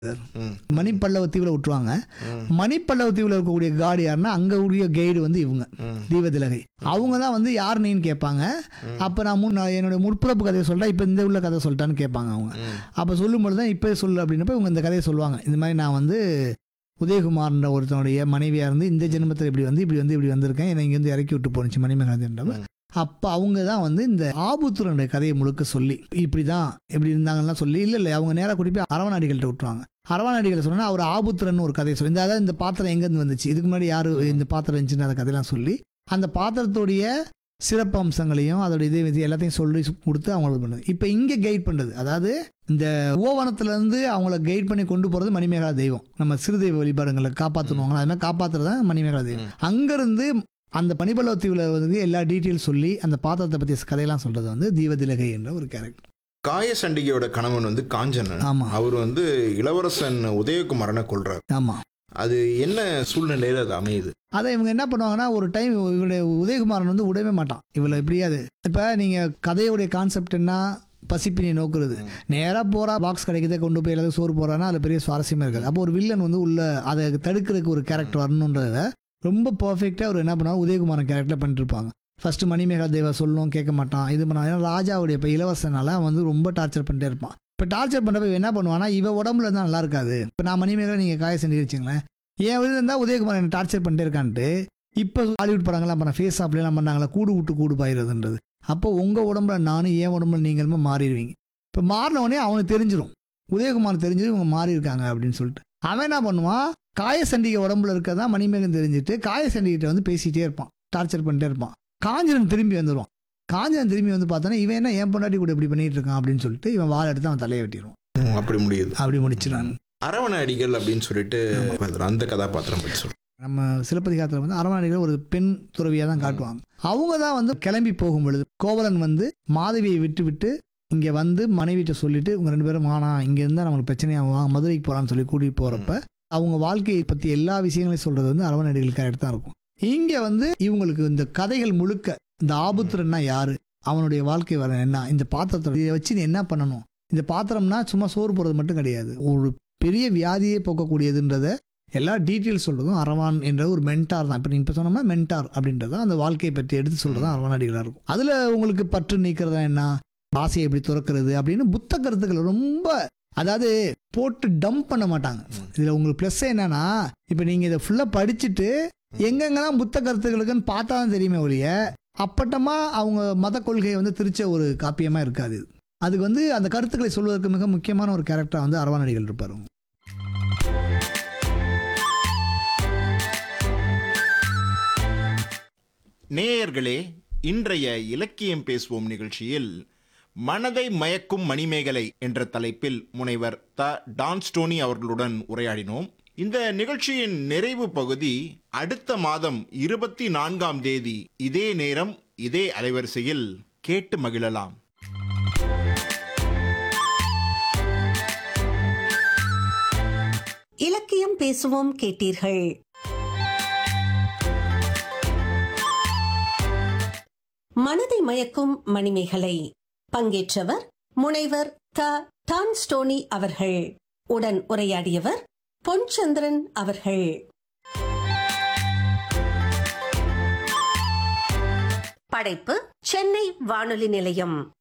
ம். மணிப்பல்லவ தீவில் விட்டுருவாங்க மணிப்பல்லவ தீவில் இருக்கக்கூடிய காடு யாருன்னா அங்கே உரிய கைடு வந்து இவங்க தீபதிலகை அவங்க தான் வந்து யார் நீன்னு கேட்பாங்க அப்போ நான் முன் நான் என்னுடைய முற்புறப்பு கதையை சொல்கிறேன் இப்போ இந்த உள்ள கதை சொல்லிட்டான்னு கேட்பாங்க அவங்க அப்போ சொல்லும்போது தான் இப்போ சொல்லு அப்படின்னப்ப இவங்க இந்த கதையை சொல்லுவாங்க இந்த மாதிரி நான் வந்து உதயகுமார்ன்ற ஒருத்தனுடைய மனைவியாக இருந்து இந்த ஜென்மத்தில் இப்படி வந்து இப்படி வந்து இப்படி வந்திருக்கேன் என்னை இங்கேருந்து இறக்கி விட்டு போணுச்சு மணிமேகலன்றப்ப அப்போ அவங்க தான் வந்து இந்த ஆபுத்துரனுடைய கதையை முழுக்க சொல்லி இப்படி தான் இப்படி இருந்தாங்கலாம் சொல்லி இல்லை இல்லை அவங்க நேராக கூட்டி போய் அரவணாடிகள்கிட்ட விட்டுருவாங்க அரவணாடிகள் சொன்னா அவர் ஆபுத்துரன் ஒரு கதையை சொல்லி இந்த அதாவது இந்த பாத்திரம் எங்கேருந்து வந்துச்சு இதுக்கு முன்னாடி யார் இந்த பாத்திரம் இருந்துச்சுன்னு அந்த கதையெல்லாம் சொல்லி அந்த பாத்திரத்துடைய சிறப்பு அம்சங்களையும் அதோட இது இது எல்லாத்தையும் சொல்லி கொடுத்து அவங்களுக்கு பண்ணுது இப்போ இங்கே கைட் பண்ணுறது அதாவது இந்த ஓவனத்துலேருந்து அவங்கள கைட் பண்ணி கொண்டு போகிறது மணிமேகலா தெய்வம் நம்ம சிறுதெய்வ வழிபாடுங்களை காப்பாற்றணுவாங்க அது மாதிரி காப்பாற்றுறது தான் மணிமேகலா தெய்வம் அங்கேருந்து அந்த பனிபல்லவ தீவில் வந்து எல்லா டீட்டெயில் சொல்லி அந்த பாத்திரத்தை பற்றிய கதையெல்லாம் சொல்கிறது வந்து தீவதிலகை என்ற ஒரு கேரக்டர் காயசண்டிகையோட கணவன் வந்து காஞ்சனன் ஆமா. அவர் வந்து இளவரசன் உதயகுமாரனை கொல்றார் ஆமாம் அது என்ன சூழ்நிலையில அது அமையுது அதை இவங்க என்ன பண்ணுவாங்கன்னா ஒரு டைம் இவருடைய உதயகுமாரன் வந்து விடவே மாட்டான் இவளை எப்படியாது இப்போ நீங்கள் கதையுடைய கான்செப்ட் என்ன பசிப்பினை நோக்குறது நேராக போகிறா பாக்ஸ் கிடைக்கிறத கொண்டு போய் எல்லாத்தையும் சோறு போகிறான்னா அது பெரிய சுவாரஸ்யமாக இருக்காது அப்போ ஒரு வில்லன் வந்து உள்ள அதை தடுக்கிறதுக்கு ஒரு கேரக்டர் வரணுன்றத ரொம்ப பர்ஃபெக்டாக அவர் என்ன பண்ணுவாங்க உதயகுமாரன் கேரக்டர் பண்ணிட்டு இருப்பாங்க ஃபர்ஸ்ட் மணிமேகலா தேவா சொல்லணும் கேட்க மாட்டான் இது பண்ண ஏன்னா ராஜாவுடைய இப்போ இளவரசனால அவன் வந்து ரொம்ப டார்ச்சர் பண்ணிட்டே இருப்பான் இப்போ டார்ச்சர் பண்ணுறப்ப இவன் என்ன பண்ணுவான்னா இவ உடம்புல இருந்தால் நல்லா இருக்காது இப்போ நான் மணிமேகலை நீங்கள் காய செஞ்சு வச்சுங்களேன் என் விழுந்து இருந்தால் உதயகுமார் என்ன டார்ச்சர் பண்ணிட்டே இருக்கான்ட்டு இப்போ ஹாலிவுட் படங்கள்லாம் பண்ண ஃபேஸ் ஆப்லாம் பண்ணாங்களா கூடு விட்டு கூடு பாயிருதுன்றது அப்போ உங்கள் உடம்புல நானும் என் உடம்புல நீங்களுமே மாறிடுவீங்க இப்போ மாறின உடனே அவனுக்கு தெரிஞ்சிடும் உதயகுமார் தெரிஞ்சிடும் இவங்க மாறி இருக்காங்க அப்படின்னு சொல்லிட்டு அவன் என்ன பண்ணுவான் காயசண்டிகை உடம்புல இருக்கறதா மணிமேகன் தெரிஞ்சுட்டு காயசண்டிகிட்ட வந்து பேசிட்டே இருப்பான் டார்ச்சர் பண்ணிட்டே இருப்பான் காஞ்சனன் திரும்பி வந்துடுவான் காஞ்சனன் திரும்பி வந்து பார்த்தோன்னா இவன் என்ன என் பொண்டாட்டி கூட இப்படி பண்ணிட்டு இருக்கான் அப்படின்னு சொல்லிட்டு இவன் வாழை எடுத்து அவன் தலையை வெட்டிடுவான் ம், அப்படி முடியுது அப்படி முடிச்சிடான் அரவண அடிகள் அப்படின்னு சொல்லிட்டு அந்த கதாபாத்திரம் பற்றி சொல்றேன் நம்ம சிலப்பதிகாரத்தில் வந்து அரவணைகள் ஒரு பெண் துறவியாக தான் காட்டுவாங்க அவங்க தான் வந்து கிளம்பி போகும் பொழுது கோவலன் வந்து மாதவியை விட்டு விட்டு இங்கே வந்து மனைவிட்ட சொல்லிட்டு இவங்க ரெண்டு பேரும் வானா இங்கே இருந்தால் நம்மளுக்கு பிரச்சனையாகும் வாங்க மதுரைக்கு போகலான்னு சொல்லி கூட்டிகிட்டு போகிறப்ப அவங்க வாழ்க்கையை பற்றி எல்லா விஷயங்களையும் சொல்கிறது வந்து அரவணைகள் கரெக்ட் தான் இருக்கும் இங்கே வந்து இவங்களுக்கு இந்த கதைகள் முழுக்க இந்த ஆபுத்திரன்னா யாரு அவனுடைய வாழ்க்கை வர என்ன இந்த பாத்திரத்தை இதை வச்சு நீ என்ன பண்ணணும் இந்த பாத்திரம்னா சும்மா சோறு போடுறது மட்டும் கிடையாது ஒரு பெரிய வியாதியை போக்கக்கூடியதுன்றத எல்லா டீட்டெயில்ஸ் சொல்றதும் அரவான் என்ற ஒரு மென்டார் தான் இப்போ நீங்கள் இப்போ சொன்னோம்னா மென்டார் அப்படின்றது அந்த வாழ்க்கையை பற்றி எடுத்து சொல்றது தான் அரவான் அடிகளாக இருக்கும் அதில் உங்களுக்கு பற்று நீக்கிறதா என்ன ஆசையை எப்படி துறக்கிறது அப்படின்னு புத்த கருத்துக்கள் ரொம்ப அதாவது போட்டு டம்ப் பண்ண மாட்டாங்க இதில் உங்களுக்கு ப்ளஸ் என்னன்னா இப்போ நீங்கள் இதை ஃபுல்லாக படிச்சுட்டு எங்கெங்கெல்லாம் புத்த கருத்துக்களுக்குன்னு பார்த்தா தான் தெரியுமே ஒழிய அப்பட்டமா அவங்க மத கொள்கையை வந்து திரிச்ச ஒரு காப்பியமாக இருக்காது இது. அதுக்கு வந்து அந்த கருத்துக்களை சொல்வதற்கு மிக முக்கியமான ஒரு கேரக்டர் வந்து அரவானடிகள் இருப்பார் அவங்க. நேயர்களே இன்றைய இலக்கியம் பேசுவோம் நிகழ்ச்சியில் மனதை மயக்கும் மணிமேகலை என்ற தலைப்பில் முனைவர் த டான்ஸ்டோனி அவர்களுடன் உரையாடினோம் இந்த நிகழ்ச்சியின் நிறைவு பகுதி அடுத்த மாதம் இருபத்தி நான்காம் தேதி இதே நேரம் இதே அலைவரிசையில் கேட்டு மகிழலாம் இலக்கியம் பேசுவோம் கேட்டீர்கள் மனதை மயக்கும் மணிமேகலை பங்கேற்றவர் முனைவர் த டான்ஸ்டோனி அவர்கள் உடன் உரையாடியவர் பொன்சந்திரன் அவர்கள் படைப்பு சென்னை வானொலி நிலையம்